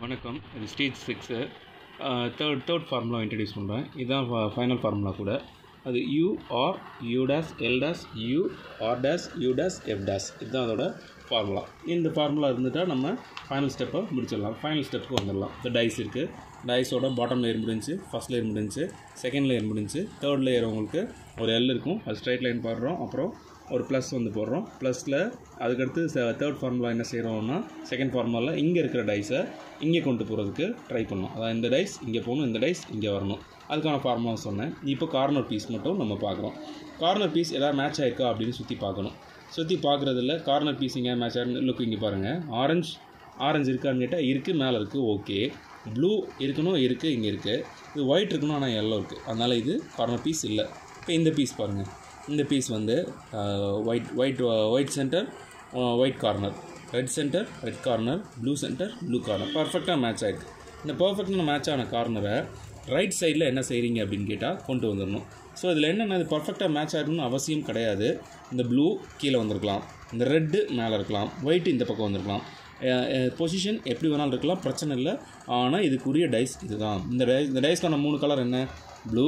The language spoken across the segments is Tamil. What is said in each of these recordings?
வணக்கம் இது stage six third third formula introduce பண்ணுறேன் இதுதான் ஃபைனல் ஃபார்முலா கூட அது U R U dash L dash U R dash U dash F dash இதுதான் அதோட ஃபார்முலா இந்த ஃபார்முலா இருந்துட்டால் நம்ம ஃபைனல் ஸ்டெப்பை முடிச்சிடலாம் ஃபைனல் ஸ்டெப்புக்கு வந்துடலாம் இந்த டைஸ் இருக்குது டைஸோட பாட்டம் லேயர் முடிஞ்சு ஃபஸ்ட் லேயர் முடிஞ்சு செகண்ட் லேயர் முடிஞ்சு தேர்ட் லேயர் உங்களுக்கு ஒரு எல் இருக்கும் அது ஸ்ட்ரைட் லைன் போடுறோம் அப்புறம் ஒரு ப்ளஸ் வந்து போடுறோம் ப்ளஸில் அதுக்கடுத்து தேர்ட் ஃபார்முலா என்ன செய்கிறோம்னா செகண்ட் ஃபார்முலாவில் இங்கே இருக்கிற டைஸை இங்கே கொண்டு போகிறதுக்கு ட்ரை பண்ணோம் அதாவது இந்த டைஸ் இங்கே போகணும் இந்த டைஸ் இங்கே வரணும் அதுக்கான ஃபார்முலா சொன்னேன் இப்போ கார்னர் பீஸ் மட்டும் நம்ம பார்க்குறோம் கார்னர் பீஸ் எதாவது மேட்ச் ஆயிருக்கா அப்படின்னு சுற்றி பார்க்கணும் சுற்றி பார்க்குறதுல கார்னர் பீஸ் இங்கே மேட்ச் ஆகிருந்து லுக் இங்கே பாருங்கள் ஆரஞ்சு ஆரஞ்சு இருக்கான்னு கேட்டால் இருக்குது மேலே இருக்குது ஓகே ப்ளூ இருக்கணும் இருக்குது இங்கே இருக்குது இது ஒயிட் இருக்கணும் ஆனால் எல்லோ இருக்குது அதனால் இது கார்னர் பீஸ் இல்லை இப்போ இந்த பீஸ் பாருங்கள் இந்த பீஸ் வந்து white white white centre white corner red centre red corner blue centre blue corner பர்ஃபெக்டாக மேட்ச் ஆகிருக்கு இந்த பர்ஃபெக்டான மேட்ச் ஆன கார்னரை ரைட் சைடில் என்ன செய்கிறீங்க அப்படின்னு கேட்டால் கொண்டு வந்துடணும் ஸோ இதில் என்னென்ன இது பர்ஃபெக்டாக மேட்ச் ஆகணும்னு அவசியம் கிடையாது இந்த ப்ளூ கீழே வந்திருக்கலாம் இந்த ரெட்டு மேலே இருக்கலாம் ஒயிட் இந்த பக்கம் வந்திருக்கலாம் பொசிஷன் எப்படி வேணாலும் இருக்கலாம் பிரச்சனை இல்லை ஆனால் இதுக்குரிய டைஸ் இதுதான் இந்த டை இந்த டைஸ்க்கான மூணு கலர் என்ன ப்ளூ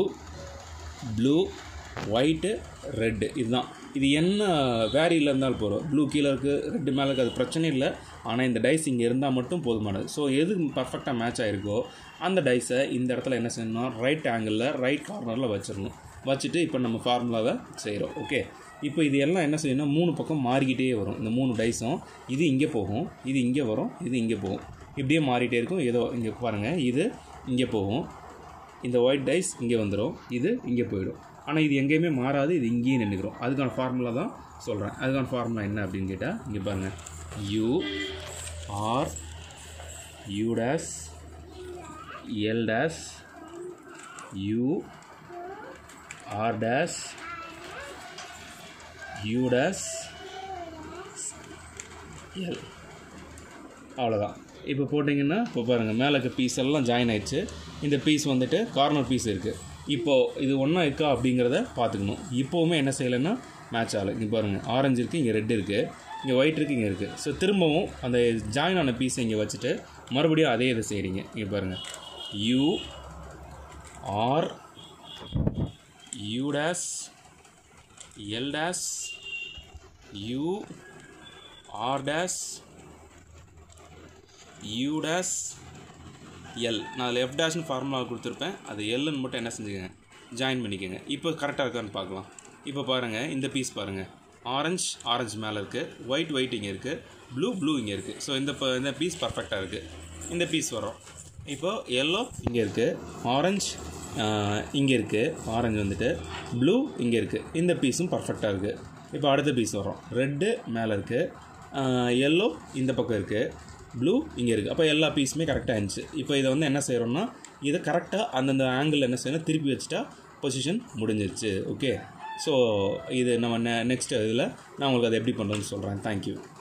ப்ளூ ஒயிட்டு ரெட்டு இதுதான் இது என்ன வேரியில் இருந்தாலும் போகிறோம் ப்ளூ கீழே இருக்குது ரெட்டு மேலே இருக்குது அது பிரச்சனை இல்லை ஆனால் இந்த டைஸ் இங்கே இருந்தால் மட்டும் போதுமானது ஸோ எது பர்ஃபெக்டாக மேட்ச் ஆகிருக்கோ அந்த டைஸை இந்த இடத்துல என்ன செய்யணும் ரைட் ஆங்கிளில் ரைட் கார்னரில் வச்சிடணும் வச்சுட்டு இப்போ நம்ம ஃபார்முலாவை செய்கிறோம் ஓகே இப்போ இது எல்லாம் என்ன செய்யணும் மூணு பக்கம் மாறிக்கிட்டே வரும் இந்த மூணு டைஸும் இது இங்கே போகும் இது இங்கே வரும் இது இங்கே போகும் இப்படியே மாறிட்டே இருக்கும் ஏதோ இங்கே பாருங்கள் இது இங்கே போகும் இந்த ஒயிட் டைஸ் இங்கே வந்துடும் இது இங்கே போயிடும் ஆனால் இது எங்கேயுமே மாறாது இது இங்கேயும் நின்றுக்கிறோம் அதுக்கான ஃபார்முலா தான் சொல்கிறேன் அதுக்கான ஃபார்முலா என்ன அப்படின்னு கேட்டால் இங்கே பாருங்கள் U R U dash L dash U R dash U dash L அவ்வளோதான் இப்போ போட்டிங்கன்னா இப்போ பாருங்கள் மேலே இருக்க பீஸ் எல்லாம் ஜாயின் ஆயிடுச்சு இந்த பீஸ் வந்துட்டு கார்னர் பீஸ் இருக்குது இப்போது இது ஒன்றா இருக்கா அப்படிங்கிறத பார்த்துக்கணும் இப்போவுமே என்ன செய்யலைன்னா மேட்ச் ஆகலை இங்கே பாருங்கள் ஆரஞ்சு இருக்குது இங்கே ரெட் இருக்குது இங்கே ஒயிட் இருக்குது இங்கே இருக்குது ஸோ திரும்பவும் அந்த ஜாயின் ஆன பீஸை இங்கே வச்சுட்டு மறுபடியும் அதே இதை செய்கிறீங்க இங்கே பாருங்கள் U R U dash L dash U R dash U dash L நான் அதில் எஃப் டேஷ்னு ஃபார்முலா கொடுத்துருப்பேன் அது எல்லுன்னு மட்டும் என்ன செஞ்சுக்கங்க ஜாயின் பண்ணிக்கோங்க இப்போ கரெக்டாக இருக்கான்னு பார்க்கலாம் இப்போ பாருங்கள் இந்த பீஸ் பாருங்கள் ஆரஞ்ச் ஆரஞ்சு மேலே இருக்குது ஒயிட் ஒயிட் இங்கே இருக்குது ப்ளூ ப்ளூ இங்கே இருக்குது ஸோ இந்த ப- இந்த பீஸ் பர்ஃபெக்டாக இருக்குது இந்த பீஸ் வரும் இப்போ எல்லோ இங்கே இருக்குது ஆரஞ்ச் இங்கே இருக்குது ஆரஞ்சு வந்துட்டு ப்ளூ இங்கே இருக்குது இந்த பீஸும் பர்ஃபெக்டாக இருக்குது இப்போ அடுத்த பீஸ் வரும் ரெட்டு மேலே இருக்குது எல்லோ இந்த பக்கம் இருக்குது ப்ளூ இங்கே இருக்குது அப்போ எல்லா பீஸுமே கரெக்டாக இருந்துச்சு இப்போ இதை வந்து என்ன செய்கிறோம்னா இதை கரெக்டாக அந்தந்த ஆங்கிள் என்ன செய்யணும் திருப்பி வச்சுட்டா பொசிஷன் முடிஞ்சிருச்சு ஓகே ஸோ இது நம்ம நெ நெக்ஸ்ட் இதில் நான் உங்களுக்கு அதை எப்படி பண்ணுறேன்னு சொல்கிறேன் தேங்க்யூ